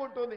తీసుకుంటుంది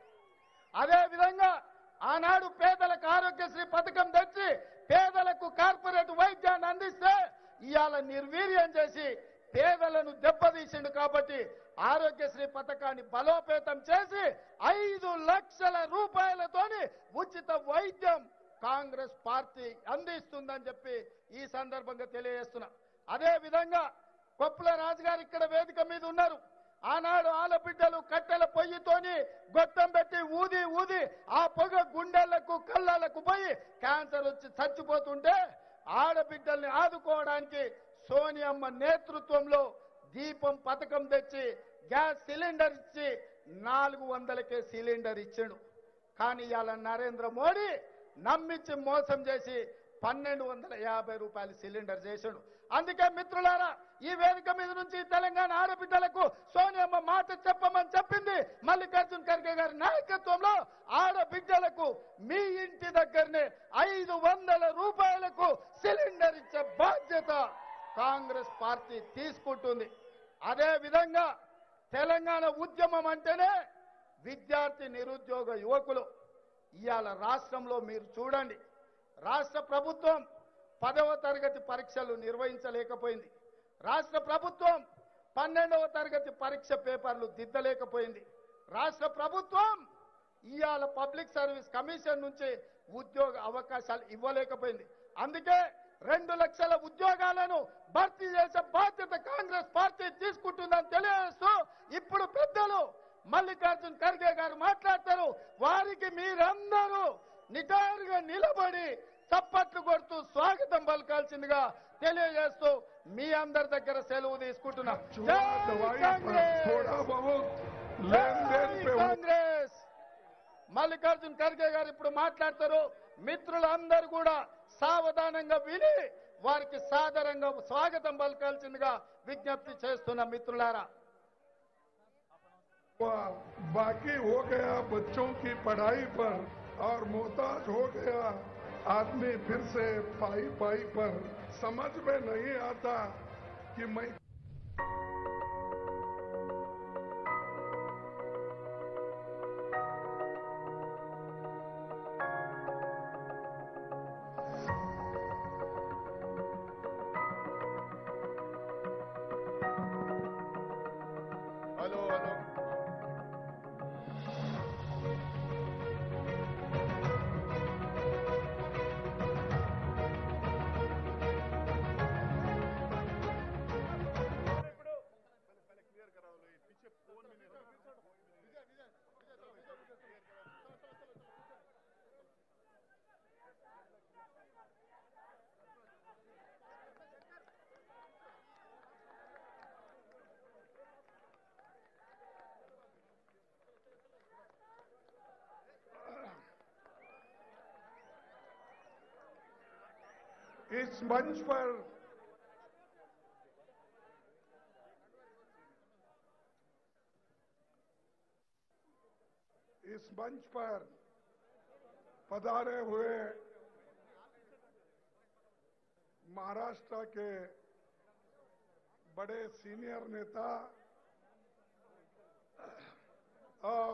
అదే విధంగా ఆనాడు పేదలకు ఆరోగ్యశ్రీ పథకం తెచ్చి పేదలకు కార్పొరేట్ వైద్యాన్ని అందిస్తే ఇవాళ నిర్వీర్యం చేసి పేదలను దెబ్బతీసిండు కాబట్టి ఆరోగ్యశ్రీ పథకాన్ని బలోపేతం చేసి ఐదు లక్షల రూపాయలతోని ఉచిత వైద్యం కాంగ్రెస్ పార్టీ అందిస్తుందని చెప్పి ఈ సందర్భంగా తెలియజేస్తున్నా అదే విధంగా కొప్పుల రాజు గారు ఇక్కడ వేదిక మీద ఉన్నారు ఆనాడు ఆలబిడ్డలు కట్టెల పొయ్యితోని గొట్టం పెట్టి ఊది ఊది ఆ పొగ గుండెలకు కళ్ళలకు పోయి క్యాన్సర్ వచ్చి చచ్చిపోతుంటే ఆడబిడ్డల్ని ఆదుకోవడానికి సోనియమ్మ నేతృత్వంలో దీపం పథకం తెచ్చి గ్యాస్ సిలిండర్ ఇచ్చి నాలుగు వందలకే సిలిండర్ ఇచ్చాడు కానీ ఇవాళ నరేంద్ర మోడీ నమ్మించి మోసం చేసి పన్నెండు వందల యాభై రూపాయలు సిలిండర్ చేశాడు అందుకే మిత్రులారా ఈ వేదిక మీద నుంచి తెలంగాణ ఆడబిడ్డలకు సోనియమ్మ మాట చెప్పమని చెప్పింది మల్లికార్జున్ ఖర్గే గారి నాయకత్వంలో ఆడబిడ్డలకు మీ ఇంటి దగ్గరనే ఐదు వందల రూపాయలకు సిలిండర్ ఇచ్చే బాధ్యత కాంగ్రెస్ పార్టీ తీసుకుంటుంది అదే విధంగా తెలంగాణ ఉద్యమం అంటేనే విద్యార్థి నిరుద్యోగ యువకులు ఇవాళ రాష్ట్రంలో మీరు చూడండి రాష్ట్ర ప్రభుత్వం పదవ తరగతి పరీక్షలు నిర్వహించలేకపోయింది రాష్ట్ర ప్రభుత్వం పన్నెండవ తరగతి పరీక్ష పేపర్లు దిద్దలేకపోయింది రాష్ట్ర ప్రభుత్వం ఇవాళ పబ్లిక్ సర్వీస్ కమిషన్ నుంచి ఉద్యోగ అవకాశాలు ఇవ్వలేకపోయింది అందుకే రెండు లక్షల ఉద్యోగాలను భర్తీ చేసే బాధ్యత కాంగ్రెస్ పార్టీ తీసుకుంటుందని తెలియజేస్తూ ఇప్పుడు పెద్దలు మల్లికార్జున్ ఖర్గే గారు మాట్లాడతారు వారికి మీరందరూ నిటారుగా నిలబడి చప్పట్లు కొడుతూ స్వాగతం పలకాల్సిందిగా తెలియజేస్తూ మీ అందరి దగ్గర సెలవు తీసుకుంటున్నా चूहा జై दवाई पर కాంగ్రెస్! थोड़ा बहुत लेन देन జై पे हो కాంగ్రెస్ మల్లికార్జున్ ఖర్గే గారు ఇప్పుడు మాట్లాడతారు మిత్రులందరూ కూడా సావధానంగా విని వారికి సాదరంగా స్వాగతం పలకాల్సిందిగా విజ్ఞప్తి చేస్తున్న మిత్రులారా हुआ बाकी हो गया बच्चों की पढ़ाई पर और मोहताज हो गया आदमी फिर से पाई पाई पर समझ में नहीं आता कि मैं హలో హలో इस मंच पर इस मंच पर पधारे हुए महाराष्ट्र के बड़े सीनियर नेता और